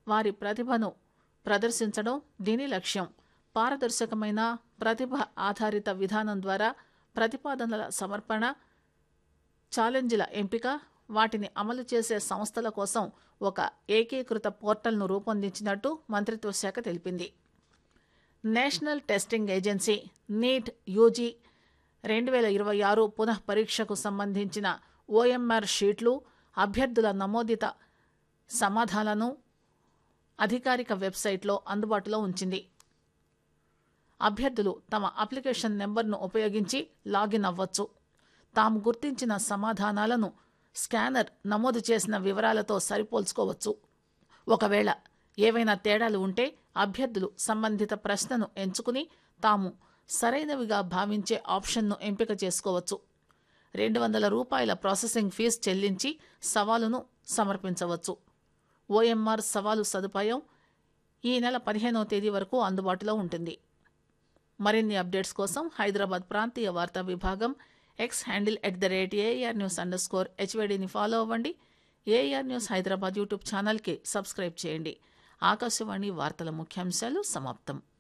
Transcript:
వారి ప్రతిభను ప్రదర్శించడం దీని లక్ష్యం పారదర్శకమైన ప్రతిభ ఆధారిత విధానం ద్వారా ప్రతిపాదనల సమర్పణ ఛాలెంజ్ల ఎంపిక వాటిని అమలు చేసే సంస్థల కోసం ఒక ఏకీకృత పోర్టల్ను రూపొందించినట్టు మంత్రిత్వ శాఖ తెలిపింది national testing agency NEET UG రెండు వేల ఇరవై ఆరు పునః పరీక్షకు సంబంధించిన ఓఎంఆర్ షీట్లు అభ్యర్థుల నమోదిత సమాధానాలను అధికారిక వెబ్సైట్లో అందుబాటులో ఉంచింది అభ్యర్థులు తమ అప్లికేషన్ నెంబర్ను ఉపయోగించి లాగిన్ అవ్వచ్చు తాము గుర్తించిన సమాధానాలను స్కానర్ నమోదు చేసిన వివరాలతో సరిపోల్చుకోవచ్చు ఒకవేళ ఏవైనా తేడాలు ఉంటే అభ్యర్థులు సంబంధిత ప్రశ్నను ఎంచుకుని తాము సరైనవిగా భావించే ఆప్షన్ను ఎంపిక చేసుకోవచ్చు రెండు వందల రూపాయల ప్రాసెసింగ్ ఫీజు చెల్లించి సవాలును సమర్పించవచ్చు ఓఎంఆర్ సవాలు సదుపాయం ఈ నెల పదిహేనవ తేదీ వరకు అందుబాటులో ఉంటుంది మరిన్ని అప్డేట్స్ కోసం హైదరాబాద్ ప్రాంతీయ వార్తా విభాగం X handle at the rate AR news under score హెచ్వైడీని ఫాలో అవ్వండి ఏఆర్ న్యూస్ హైదరాబాద్ యూట్యూబ్ ఛానల్కి సబ్స్క్రైబ్ చేయండి ఆకాశవాణి వార్తల ముఖ్యాంశాలు సమాప్తం